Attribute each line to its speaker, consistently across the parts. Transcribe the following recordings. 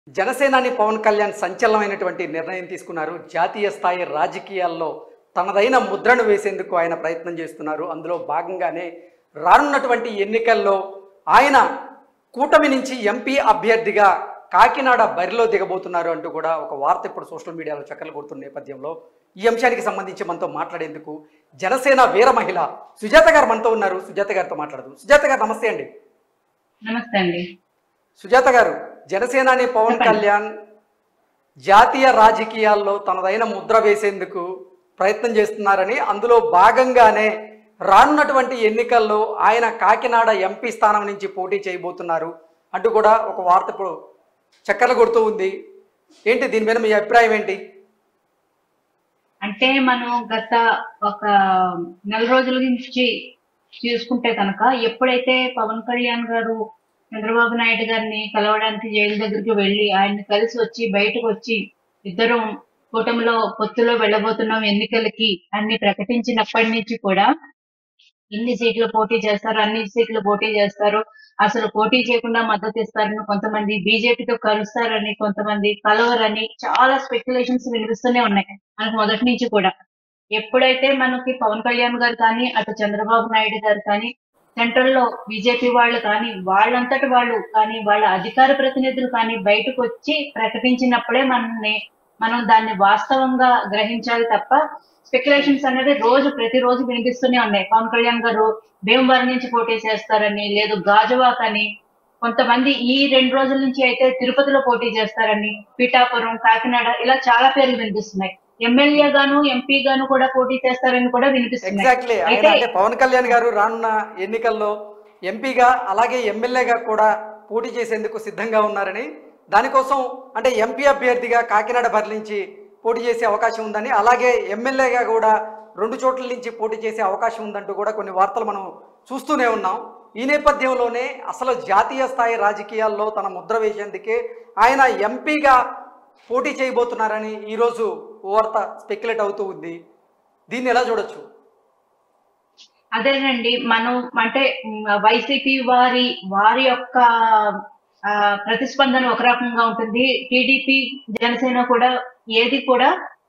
Speaker 1: జనసేనాని పవన్ కళ్యాణ్ సంచలనమైనటువంటి నిర్ణయం తీసుకున్నారు జాతీయ స్థాయి రాజకీయాల్లో తనదైన ముద్రను వేసేందుకు ఆయన ప్రయత్నం చేస్తున్నారు అందులో భాగంగానే రానున్నటువంటి ఎన్నికల్లో ఆయన కూటమి నుంచి ఎంపీ అభ్యర్థిగా కాకినాడ బరిలో దిగబోతున్నారు అంటూ కూడా ఒక వార్త ఇప్పుడు సోషల్ మీడియాలో చక్కర్లు కొడుతున్న నేపథ్యంలో ఈ అంశానికి సంబంధించి మనతో మాట్లాడేందుకు జనసేన వీర మహిళ సుజాత గారు మనతో ఉన్నారు సుజాత గారితో మాట్లాడదు సుజాత గారు నమస్తే అండి
Speaker 2: నమస్తే అండి
Speaker 1: సుజాత గారు జనసేనాని పవన్
Speaker 2: చెప్పండి.
Speaker 1: కళ్యాణ్ జాతీయ రాజకీయాల్లో తనదైన ముద్ర వేసేందుకు ప్రయత్నం చేస్తున్నారని అందులో భాగంగానే రానున్నటువంటి ఎన్నికల్లో ఆయన కాకినాడ ఎంపీ స్థానం నుంచి పోటీ చేయబోతున్నారు అంటూ కూడా ఒక వార్త ఇప్పుడు చక్కర్లు కొడుతూ ఉంది ఏంటి దీని మీద మీ అభిప్రాయం ఏంటి
Speaker 2: అంటే మనం గత ఒక నెల రోజుల నుంచి చూసుకుంటే కనుక ఎప్పుడైతే పవన్ కళ్యాణ్ గారు చంద్రబాబు నాయుడు గారిని కలవడానికి జైలు దగ్గరికి వెళ్ళి ఆయన్ని కలిసి వచ్చి బయటకు వచ్చి ఇద్దరం కూటమిలో పొత్తులో వెళ్ళబోతున్నాం ఎన్నికలకి అన్ని ప్రకటించినప్పటి నుంచి కూడా ఇన్ని సీట్లు పోటీ చేస్తారు అన్ని సీట్లు పోటీ చేస్తారు అసలు పోటీ చేయకుండా మద్దతు ఇస్తారని కొంతమంది బీజేపీతో కలుస్తారని కొంతమంది కలవరని చాలా స్పెక్యులేషన్స్ వినిపిస్తూనే ఉన్నాయి మనకు మొదటి నుంచి కూడా ఎప్పుడైతే మనకి పవన్ కళ్యాణ్ గారు కానీ అటు చంద్రబాబు నాయుడు గారు కానీ సెంట్రల్ లో బీజేపీ వాళ్ళు కానీ వాళ్ళంతటి వాళ్ళు కానీ వాళ్ళ అధికార ప్రతినిధులు కానీ బయటకు వచ్చి ప్రకటించినప్పుడే మనల్ని మనం దాన్ని వాస్తవంగా గ్రహించాలి తప్ప స్పెక్యులేషన్స్ అనేది రోజు ప్రతిరోజు వినిపిస్తూనే ఉన్నాయి పవన్ కళ్యాణ్ గారు భీమవరం నుంచి పోటీ చేస్తారని లేదు గాజువాక్ అని కొంతమంది ఈ రెండు రోజుల నుంచి అయితే తిరుపతిలో పోటీ చేస్తారని పిఠాపురం కాకినాడ ఇలా చాలా పేర్లు వినిపిస్తున్నాయి ఎమ్మెల్యే గాను ఎంపీ గాను కూడా పోటీ చేస్తారని కూడా వినిపిస్తున్నాయి
Speaker 1: ఎగ్జాక్ట్లీ ఆయన
Speaker 2: అయితే-
Speaker 1: అంటే పవన్ కళ్యాణ్ గారు రానున్న ఎన్నికల్లో ఎంపీగా అలాగే ఎమ్మెల్యేగా కూడా పోటీ చేసేందుకు సిద్ధంగా ఉన్నారని దానికోసం అంటే ఎంపీ అభ్యర్థిగా కాకినాడ బరి నుంచి పోటీ చేసే అవకాశం ఉందని అలాగే ఎమ్మెల్యేగా కూడా రెండు చోట్ల నుంచి పోటీ చేసే అవకాశం ఉందంటూ కూడా కొన్ని వార్తలు మనం చూస్తూనే ఉన్నాం ఈ నేపథ్యంలోనే అసలు జాతీయ స్థాయి రాజకీయాల్లో తన ముద్ర వేసేందుకే ఆయన ఎంపీగా పోటీ చేయబోతున్నారని ఈరోజు ఓ వార్త స్పెక్యులేట్ అవుతూ ఉంది దీన్ని ఎలా చూడొచ్చు
Speaker 2: అదేనండి మనం అంటే మ్, వైసీపీ వారి వారి యొక్క ఆ, ప్రతిస్పందన ఒక రకంగా ఉంటుంది టీడీపీ జనసేన కూడా ఏది కూడా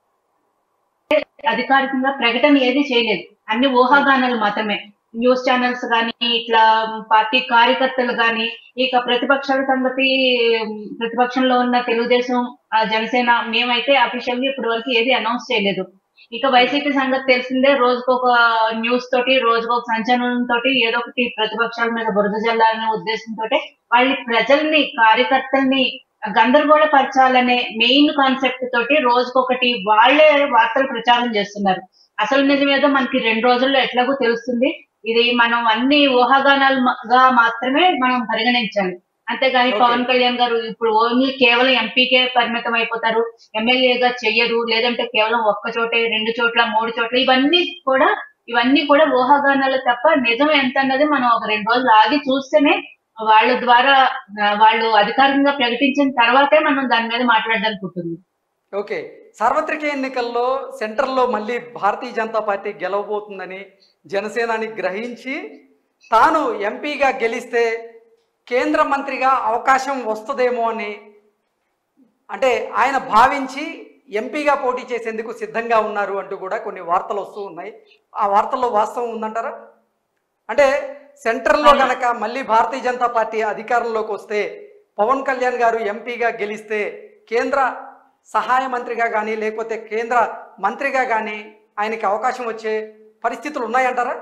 Speaker 2: అధికారికంగా ప్రకటన ఏది చేయలేదు అన్ని ఊహాగానాలు మాత్రమే న్యూస్ ఛానల్స్ కానీ ఇట్లా పార్టీ కార్యకర్తలు కానీ ఇక ప్రతిపక్షాల సంగతి మ్, ప్రతిపక్షంలో ఉన్న తెలుగుదేశం ఆ, జనసేన మేమైతే అఫీషియల్ గా ఇప్పటి వరకు ఏది అనౌన్స్ చేయలేదు ఇక వైసీపీ సంగతి తెలిసిందే రోజుకు ఒక న్యూస్ తోటి రోజుకు ఒక సంచలనం తోటి ఏదో ఒకటి ప్రతిపక్షాల మీద బురద జల్లాలనే ఉద్దేశంతో వాళ్ళ ప్రజల్ని కార్యకర్తల్ని గందరగోళపరచాలనే మెయిన్ కాన్సెప్ట్ తోటి రోజుకొకటి వాళ్ళే వార్తలు ప్రచారం చేస్తున్నారు అసలు నిజమేదో మనకి రెండు రోజుల్లో ఎట్లాగో తెలుస్తుంది ఇది మనం అన్ని ఊహాగానాలుగా మాత్రమే మనం పరిగణించాలి అంతేగాని
Speaker 1: Okay.
Speaker 2: పవన్ కళ్యాణ్ గారు ఇప్పుడు ఓన్లీ కేవలం ఎంపీకే పరిమితం అయిపోతారు ఎమ్మెల్యేగా చెయ్యరు లేదంటే కేవలం ఒక్క చోటే రెండు చోట్ల మూడు చోట్ల ఇవన్నీ కూడా ఇవన్నీ కూడా ఊహాగానాలు తప్ప నిజం ఎంత అన్నది మనం ఒక రెండు రోజులు ఆగి చూస్తేనే వాళ్ళ ద్వారా ఆ, వాళ్ళు అధికారికంగా ప్రకటించిన తర్వాతే మనం దాని మీద మాట్లాడడానికి ఉంటుంది
Speaker 1: ఓకే సార్వత్రిక ఎన్నికల్లో సెంట్రల్లో మళ్ళీ భారతీయ జనతా పార్టీ గెలవబోతుందని జనసేనాని గ్రహించి తాను ఎంపీగా గెలిస్తే కేంద్ర మంత్రిగా అవకాశం వస్తుందేమో అని అంటే ఆయన భావించి ఎంపీగా పోటీ చేసేందుకు సిద్ధంగా ఉన్నారు అంటూ కూడా కొన్ని వార్తలు వస్తూ ఉన్నాయి ఆ వార్తల్లో వాస్తవం ఉందంటారా అంటే సెంట్రల్లో గనక మళ్ళీ భారతీయ జనతా పార్టీ అధికారంలోకి వస్తే పవన్ కళ్యాణ్ గారు ఎంపీగా గెలిస్తే కేంద్ర సహాయ మంత్రిగా కానీ లేకపోతే కేంద్ర మంత్రిగా కానీ ఆయనకి అవకాశం వచ్చే పరిస్థితులు ఉన్నాయంటారా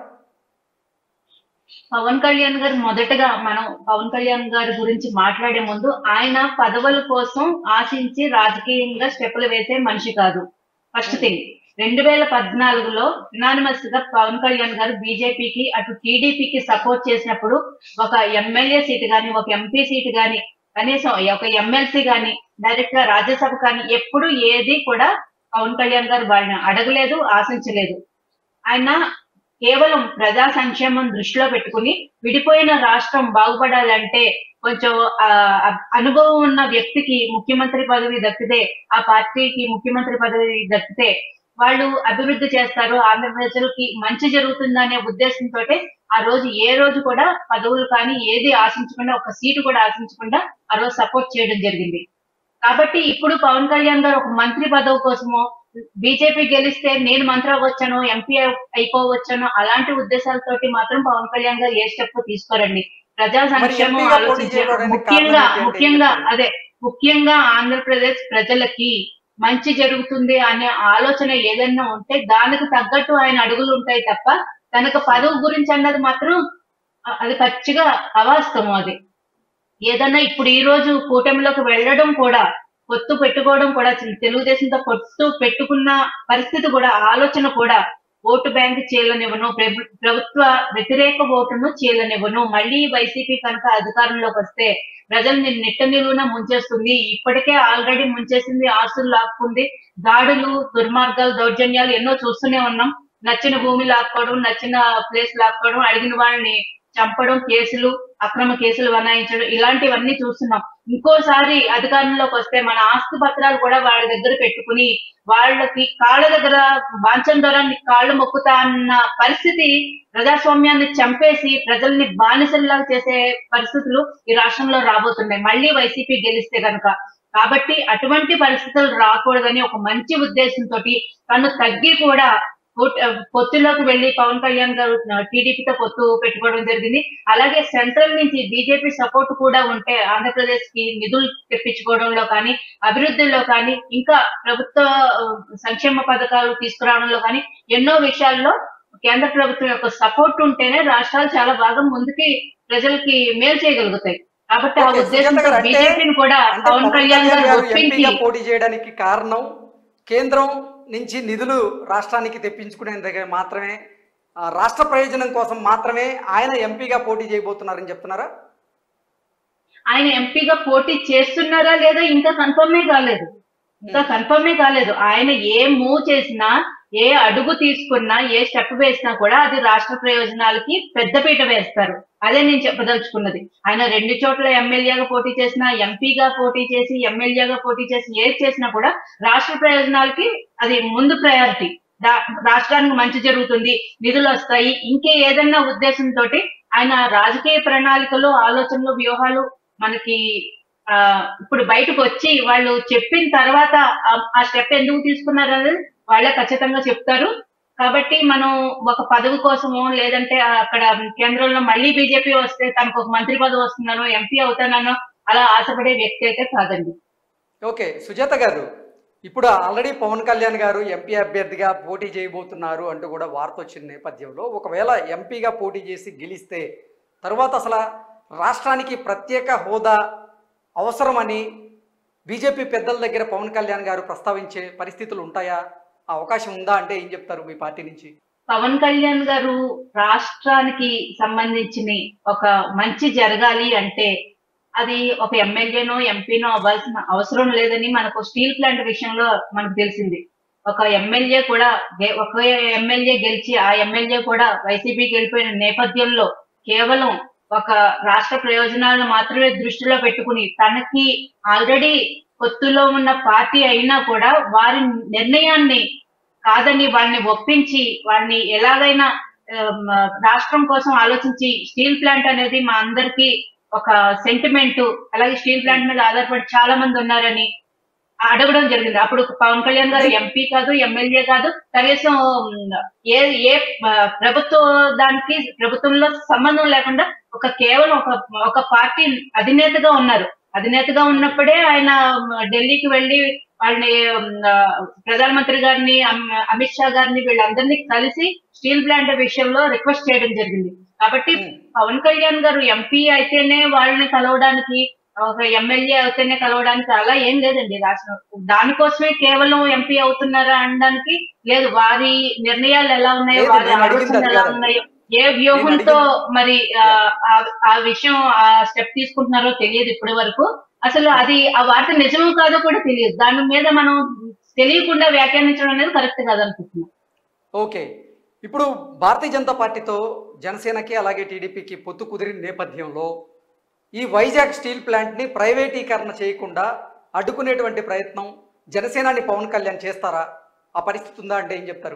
Speaker 2: పవన్ కళ్యాణ్ గారు మొదటగా మనం పవన్ కళ్యాణ్ గారి గురించి మాట్లాడే ముందు ఆయన పదవుల కోసం ఆశించి రాజకీయంగా స్టెప్పులు వేసే మనిషి కాదు ఫస్ట్ థింగ్ రెండు వేల పద్నాలుగులో ఇనానిమస్ గా పవన్ కళ్యాణ్ గారు బీజేపీకి అటు టీడీపీకి సపోర్ట్ చేసినప్పుడు ఒక ఎమ్మెల్యే సీటు గాని ఒక ఎంపీ సీటు గాని కనీసం ఒక ఎమ్మెల్సీ గాని డైరెక్ట్ గా రాజ్యసభ కానీ ఎప్పుడు ఏది కూడా పవన్ కళ్యాణ్ గారు వాళ్ళని అడగలేదు ఆశించలేదు ఆయన కేవలం ప్రజా సంక్షేమం దృష్టిలో పెట్టుకుని విడిపోయిన రాష్ట్రం బాగుపడాలంటే కొంచెం ఆ, అ- అనుభవం ఉన్న వ్యక్తికి ముఖ్యమంత్రి పదవి దక్కితే ఆ పార్టీకి ముఖ్యమంత్రి పదవి దక్కితే వాళ్ళు అభివృద్ధి చేస్తారు ఆంధ్ర ప్రజలకి మంచి జరుగుతుందనే ఉద్దేశంతో ఆ రోజు ఏ రోజు కూడా పదవులు కానీ ఏది ఆశించకుండా ఒక సీటు కూడా ఆశించకుండా ఆ రోజు సపోర్ట్ చేయడం జరిగింది కాబట్టి ఇప్పుడు పవన్ కళ్యాణ్ గారు ఒక మంత్రి పదవి కోసమో బీజేపీ గెలిస్తే నేను మంత్రి అవ్వచ్చాను ఎంపీ అయిపోవచ్చాను అలాంటి ఉద్దేశాలతోటి మాత్రం పవన్ కళ్యాణ్ గారు ఏ స్టెప్ తీసుకోరండి ప్రజా సంక్షేమం
Speaker 1: ఎంపీగా పోటీ
Speaker 2: ఆలోచించారు
Speaker 1: చేయడానికి
Speaker 2: ముఖ్యంగా
Speaker 1: కారణం ఏంటి అంటే
Speaker 2: ముఖ్యంగా
Speaker 1: ఏం చెప్తారు?
Speaker 2: అదే ముఖ్యంగా ఆంధ్రప్రదేశ్ ప్రజలకి మంచి జరుగుతుంది అనే ఆలోచన ఏదైనా ఉంటే దానికి తగ్గట్టు ఆయన అడుగులు ఉంటాయి తప్ప తనకు పదవి గురించి అన్నది మాత్రం అ- అది పచ్చిగా అవాస్తవం అది ఏదన్నా ఇప్పుడు ఈ రోజు కూటమిలోకి వెళ్ళడం కూడా పొత్తు పెట్టుకోవడం కూడా తెలుగుదేశంతో పొత్తు పెట్టుకున్న పరిస్థితి కూడా ఆలోచన కూడా ఓటు బ్యాంక్ చీలనివ్వను ప్రభు- ప్రభుత్వ వ్యతిరేక ఓటును చీలనివ్వను మళ్ళీ వైసీపీ కనుక అధికారంలోకి వస్తే ప్రజల్ని నిట్ట నిలువున ముంచేస్తుంది ఇప్పటికే ఆల్రెడీ ముంచేసింది ఆస్తులు లాక్కుంది దాడులు దుర్మార్గాలు దౌర్జన్యాలు ఎన్నో చూస్తూనే ఉన్నాం నచ్చిన భూమి లాక్కోవడం నచ్చిన ప్లేస్ లాక్కోవడం అడిగిన వాళ్ళని చంపడం కేసులు అక్రమ కేసులు బనాయించడం ఇలాంటివన్నీ చూస్తున్నాం ఇంకోసారి అధికారంలోకి వస్తే మన ఆస్తి పత్రాలు కూడా వాళ్ళ దగ్గర పెట్టుకుని వాళ్ళకి కాళ్ళ దగ్గర బాంచం ద్వారా కాళ్ళు మొక్కుతా అన్న పరిస్థితి ప్రజాస్వామ్యాన్ని చంపేసి ప్రజల్ని బానిసల్లాగా చేసే పరిస్థితులు ఈ రాష్ట్రంలో రాబోతున్నాయి మళ్ళీ వైసీపీ గెలిస్తే గనక కాబట్టి అటువంటి పరిస్థితులు రాకూడదని ఒక మంచి ఉద్దేశంతో తను తగ్గి కూడా కూట- పొత్తులోకి వెళ్లి పవన్ కళ్యాణ్ గారు టీడీపీతో పొత్తు పెట్టుకోవడం జరిగింది అలాగే సెంట్రల్ నుంచి బీజేపీ సపోర్ట్ కూడా ఉంటే ఆంధ్రప్రదేశ్ కి నిధులు తెప్పించుకోవడంలో కానీ అభివృద్ధిలో కానీ ఇంకా ప్రభుత్వ ఆ, సంక్షేమ పథకాలు తీసుకురావడంలో కానీ ఎన్నో విషయాల్లో కేంద్ర ప్రభుత్వం యొక్క సపోర్ట్ ఉంటేనే రాష్ట్రాలు చాలా బాగా ముందుకి ప్రజలకి మేలు చేయగలుగుతాయి కాబట్టి ఆ
Speaker 1: ఓకే, సుజాత
Speaker 2: ఉద్దేశంతో
Speaker 1: గారు, అంటే-
Speaker 2: బీజేపీని కూడా
Speaker 1: అంటే
Speaker 2: పవన్ కళ్యాణ్ గారు ఒప్పించి
Speaker 1: ఎంపీగా పోటీ చేయడానికి కారణం కేంద్రం నుంచి నిధులు రాష్ట్రానికి తెప్పించుకునేందుకు మాత్రమే ఆ, రాష్ట్ర ప్రయోజనం కోసం మాత్రమే ఆయన ఎంపీగా పోటీ చేయబోతున్నారని చెప్తున్నారా
Speaker 2: ఆయన ఎంపీగా పోటీ చేస్తున్నారా లేదా ఇంకా కన్ఫర్మే కాలేదు ఇంకా కన్ఫర్మే కాలేదు ఆయన ఏ మూవ్ చేసినా ఏ అడుగు తీసుకున్నా ఏ స్టెప్ వేసినా కూడా అది రాష్ట్ర ప్రయోజనాలకి పెద్దపీట వేస్తారు అదే నేను చెప్పదలుచుకున్నది ఆయన రెండు చోట్ల ఎమ్మెల్యేగా పోటీ చేసినా ఎంపీగా పోటీ చేసి ఎమ్మెల్యేగా పోటీ చేసి ఏది చేసినా కూడా రాష్ట్ర ప్రయోజనాలకి అది ముందు ప్రయారిటీ రాష్ట్రానికి మంచి జరుగుతుంది నిధులు వస్తాయి ఇంకే ఏదన్నా ఉద్దేశంతో ఆయన రాజకీయ ప్రణాళికలు ఆలోచనలు వ్యూహాలు మనకి ఆ ఇప్పుడు బయటకు వచ్చి వాళ్ళు చెప్పిన తర్వాత ఆ- ఆ స్టెప్ ఎందుకు తీసుకున్నారు అనేది వాళ్ళే ఖచ్చితంగా చెప్తారు కాబట్టి మనం ఒక పదవి కోసమో లేదంటే అక్కడ కేంద్రంలో మళ్ళీ బీజేపీ వస్తే తనకు ఒక మంత్రి పదవి వస్తున్నానో ఎంపీ అవుతానో అలా ఆశపడే వ్యక్తి అయితే కాదండి
Speaker 1: ఓకే సుజాత గారు ఇప్పుడు ఆల్రెడీ పవన్ కళ్యాణ్ గారు ఎంపీ అభ్యర్థిగా పోటీ చేయబోతున్నారు అంటూ కూడా వార్త వచ్చిన నేపథ్యంలో ఒకవేళ ఎంపీగా పోటీ చేసి గెలిస్తే తర్వాత అసలు రాష్ట్రానికి ప్రత్యేక హోదా అవసరమని బీజేపీ పెద్దల దగ్గర పవన్ కళ్యాణ్ గారు ప్రస్తావించే పరిస్థితులు ఉంటాయా ఆ అవకాశం ఉందా అంటే ఏం చెప్తారు మీ పార్టీ నుంచి
Speaker 2: పవన్ కళ్యాణ్ గారు రాష్ట్రానికి సంబంధించిన ఒక మంచి జరగాలి అంటే అది ఒక ఎమ్మెల్యేనో ఎంపీనో అవ్వాల్సిన అవసరం లేదని మనకు స్టీల్ ప్లాంట్ విషయంలో మనకు తెలిసింది ఒక ఎమ్మెల్యే కూడా గె- ఒక ఎమ్మెల్యే గెలిచి ఆ ఎమ్మెల్యే కూడా వైసీపీకి వెళ్ళిపోయిన నేపథ్యంలో కేవలం ఒక రాష్ట్ర ప్రయోజనాలను మాత్రమే దృష్టిలో పెట్టుకుని తనకి ఆల్రెడీ పొత్తులో ఉన్న పార్టీ అయినా కూడా వారి నిర్ణయాన్ని కాదని వాళ్ళని ఒప్పించి వాళ్ళని ఎలాగైనా ఆమ్, రాష్ట్రం కోసం ఆలోచించి స్టీల్ ప్లాంట్ అనేది మా అందరికి ఒక సెంటిమెంట్ అలాగే స్టీల్ ప్లాంట్ మీద ఆధారపడి చాలా మంది ఉన్నారని అడగడం జరిగింది అప్పుడు పవన్ కళ్యాణ్ గారు ఎంపీ కాదు ఎమ్మెల్యే కాదు కనీసం ఉమ్, ఏ ఏ ఆ, ప్రభుత్వ దానికి ప్రభుత్వంలో సంబంధం లేకుండా ఒక కేవలం ఒక ఒక పార్టీ అధినేతగా ఉన్నారు అధినేతగా ఉన్నప్పుడే ఆయన ఉమ్, ఢిల్లీకి వెళ్ళి వాళ్ళని ఉమ్, ఆ, ప్రధానమంత్రి గారిని అమ్- అమిత్ షా గారిని వీళ్ళందరినీ కలిసి స్టీల్ ప్లాంట్ విషయంలో రిక్వెస్ట్ చేయడం జరిగింది కాబట్టి
Speaker 1: ఉమ్.
Speaker 2: పవన్ కళ్యాణ్ గారు ఎంపీ అయితేనే వాళ్ళని కలవడానికి ఒక ఎమ్మెల్యే అయితేనే కలవడానికి అలా ఏం లేదండి రాష్ట్రం దానికోసమే కేవలం ఎంపీ అవుతున్నారా అనడానికి లేదు వారి నిర్ణయాలు ఎలా ఉన్నాయో
Speaker 1: లేదు,
Speaker 2: వారి
Speaker 1: నేను అడిగింది
Speaker 2: ఆలోచనలు
Speaker 1: అది
Speaker 2: ఎలా
Speaker 1: కాదు.
Speaker 2: ఉన్నాయో ఏ వ్యూహంతో మరి ఆ, ఆ- ఆ విషయం ఆ స్టెప్ తీసుకుంటున్నారో తెలియదు ఇప్పటి వరకు అసలు అది ఆ వార్త నిజమో కాదో కూడా తెలియదు దాని మీద మనం తెలియకుండా వ్యాఖ్యానించడం అనేది కరెక్ట్ కాదనుకుంటున్నాం
Speaker 1: ఓకే ఇప్పుడు భారతీయ జనతా పార్టీతో జనసేనకి అలాగే టీడీపీకి పొత్తు కుదిరిన నేపథ్యంలో ఈ వైజాగ్ స్టీల్ ప్లాంట్ని ప్రైవేటీకరణ చేయకుండా అడ్డుకునేటువంటి ప్రయత్నం జనసేనాని పవన్ కళ్యాణ్ చేస్తారా ఆ పరిస్థితి ఉందా అంటే ఏం చెప్తారు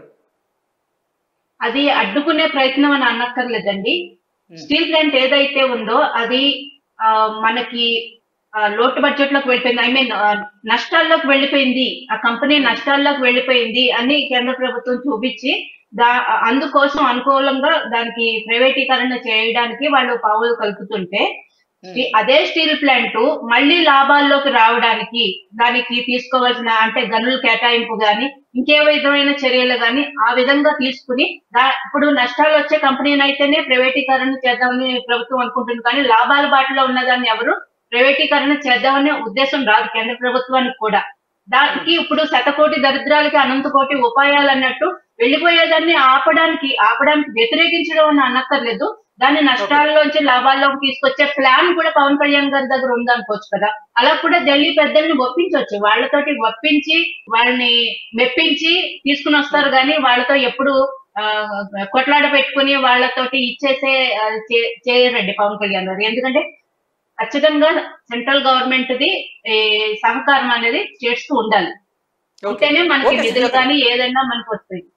Speaker 2: అది అడ్డుకునే ప్రయత్నం అని అనక్కర్లేదండి
Speaker 1: Hmm.
Speaker 2: స్టీల్ ప్లాంట్ ఏదైతే ఉందో అది ఆ, మనకి ఆ, లోటు బడ్జెట్ లోకి వెళ్ళిపోయింది ఐ మీన్ నష్టాల్లోకి వెళ్ళిపోయింది ఆ కంపెనీ నష్టాల్లోకి వెళ్ళిపోయింది అని కేంద్ర ప్రభుత్వం చూపించి దా అందుకోసం అనుకూలంగా దానికి ప్రైవేటీకరణ చేయడానికి వాళ్ళు పావులు కలుపుతుంటే ఈ అదే స్టీల్ ప్లాంట్ మళ్ళీ లాభాల్లోకి రావడానికి దానికి తీసుకోవాల్సిన అంటే గనుల కేటాయింపు గాని ఇంకే విధమైన చర్యలు గాని ఆ విధంగా తీసుకుని దా- ఇప్పుడు నష్టాలు వచ్చే కంపెనీని అయితేనే ప్రైవేటీకరణ చేద్దామని ప్రభుత్వం అనుకుంటుంది కానీ లాభాల బాటలో ఉన్నదాన్ని ఎవరు ప్రైవేటీకరణ చేద్దామనే ఉద్దేశం రాదు కేంద్ర ప్రభుత్వానికి కూడా దానికి ఇప్పుడు శతకోటి దరిద్రాలకి అనంత కోటి ఉపాయాలు అన్నట్టు వెళ్ళిపోయేదాన్ని ఆపడానికి ఆపడానికి వ్యతిరేకించడం అని అనక్కర్లేదు దాన్ని నష్టాల్లోంచి లాభాల్లోకి తీసుకొచ్చే ప్లాన్ కూడా పవన్ కళ్యాణ్ గారి దగ్గర ఉందనుకోవచ్చు కదా అలా కూడా ఢిల్లీ పెద్దల్ని ఒప్పించవచ్చు వాళ్ళతోటి ఒప్పించి వాళ్ళని మెప్పించి తీసుకుని వస్తారు కానీ వాళ్ళతో ఎప్పుడు ఆ, కొట్లాడ పెట్టుకుని వాళ్ళతోటి ఇచ్చేసే ఆ, చే- చేయరండి పవన్ కళ్యాణ్ గారు ఎందుకంటే ఖచ్చితంగా సెంట్రల్ గవర్నమెంట్ ది ఈ సహకారం అనేది చేస్తూ ఉండాలి
Speaker 1: ఓకే
Speaker 2: ఉంటేనే మనకి
Speaker 1: ఓకే,
Speaker 2: నిధులు
Speaker 1: సుజాత.
Speaker 2: కానీ ఏదైనా మనకు వస్తాయి